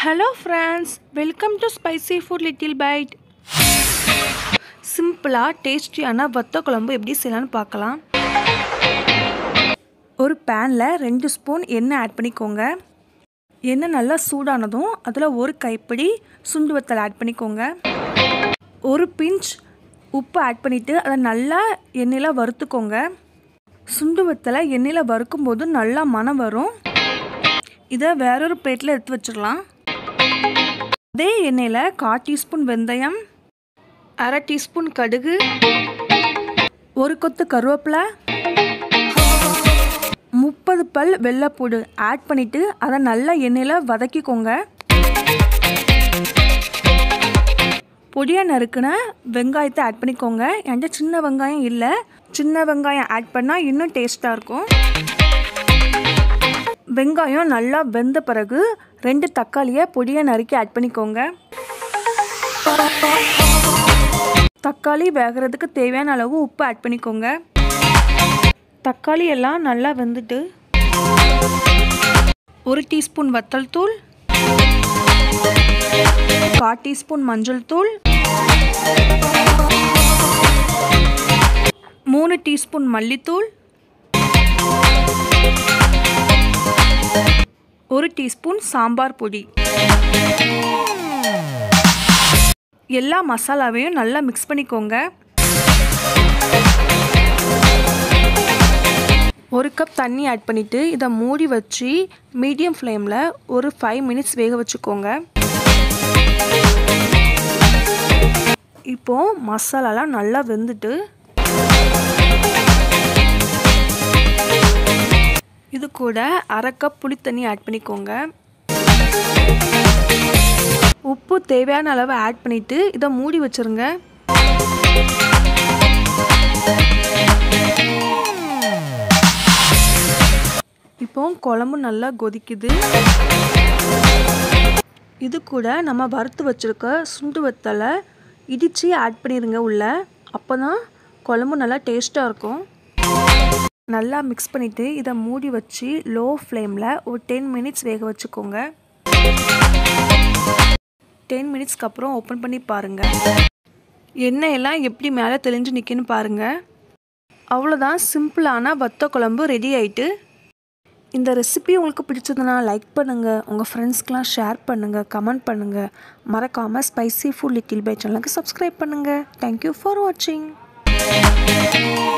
hello friends welcome to spicy food little bite சிம்பிளாக டேஸ்டியான வத்த குழம்பு எப்படி செய்யலாம்னு பார்க்கலாம் ஒரு பேனில் ரெண்டு ஸ்பூன் எண்ணெய் ஆட் பண்ணிக்கோங்க எண்ணெய் நல்லா சூடானதும் அதில் ஒரு கைப்பிடி சுண்டு வத்தல் ஆட் பண்ணிக்கோங்க ஒரு பிஞ்ச் உப்பு ஆட் பண்ணிவிட்டு அதை நல்லா எண்ணெயில் வறுத்துக்கோங்க சுண்டு வத்தலை எண்ணெயில் வறுக்கும்போது நல்லா மனம் வரும் இதை வேறொரு பிளேட்டில் எடுத்து வச்சிடலாம் அதே எண்ணெயில் கால் டீஸ்பூன் வெந்தயம் அரை டீஸ்பூன் கடுகு ஒரு கொத்து கருவேப்பிலை முப்பது பல் வெள்ளைப்பூடு ஆட் பண்ணிவிட்டு அதை நல்லா எண்ணெயில் வதக்கிக்கோங்க பொடியாக நறுக்குன வெங்காயத்தை ஆட் பண்ணிக்கோங்க என்கிட்ட சின்ன வெங்காயம் இல்லை சின்ன வெங்காயம் ஆட் பண்ணால் இன்னும் டேஸ்ட்டாக இருக்கும் வெங்காயம் நல்லா வெந்த பிறகு ரெண்டு தக்காளியை பொடியாக நறுக்கி ஆட் பண்ணிக்கோங்க தக்காளி வேகிறதுக்கு தேவையான அளவு உப்பு ஆட் பண்ணிக்கோங்க தக்காளி எல்லாம் நல்லா வெந்துட்டு ஒரு டீஸ்பூன் வத்தல் தூள் கால் டீஸ்பூன் மஞ்சள் தூள் மூணு டீஸ்பூன் மல்லித்தூள் ஒரு டீஸ்பூன் சாம்பார் பொடி எல்லா மசாலாவையும் நல்லா மிக்ஸ் பண்ணிக்கோங்க ஒரு கப் தண்ணி ஆட் பண்ணிவிட்டு இதை மூடி வச்சு மீடியம் ஃப்ளேமில் ஒரு ஃபைவ் மினிட்ஸ் வேக வச்சுக்கோங்க இப்போது மசாலாலாம் நல்லா வெந்துட்டு இது கூட அரை கப் புளி தண்ணி ஆட் பண்ணிக்கோங்க உப்பு தேவையான அளவு ஆட் பண்ணிவிட்டு இதை மூடி வச்சுருங்க இப்போ குழம்பு நல்லா கொதிக்குது இது கூட நம்ம வறுத்து வச்சுருக்க சுண்டு வத்தலை இடித்து ஆட் பண்ணிடுங்க உள்ள அப்போ தான் குழம்பு நல்லா டேஸ்ட்டாக இருக்கும் நல்லா மிக்ஸ் பண்ணிவிட்டு இதை மூடி வச்சு லோ ஃப்ளேமில் ஒரு டென் மினிட்ஸ் வேக வச்சுக்கோங்க டென் மினிட்ஸ்க்கு அப்புறம் ஓப்பன் பண்ணி பாருங்கள் எண்ணெயெல்லாம் எப்படி மேலே தெளிஞ்சு நிற்குன்னு பாருங்கள் அவ்வளோதான் சிம்பிளான வத்த குழம்பு ரெடி ஆயிட்டு இந்த ரெசிபி உங்களுக்கு பிடிச்சதுன்னா லைக் பண்ணுங்கள் உங்கள் ஃப்ரெண்ட்ஸ்க்கெலாம் ஷேர் பண்ணுங்கள் கமெண்ட் பண்ணுங்கள் மறக்காமல் ஸ்பைசி ஃபுட் லிட்டில் பை சேனலுக்கு சப்ஸ்கிரைப் பண்ணுங்கள் தேங்க்யூ ஃபார் வாட்சிங்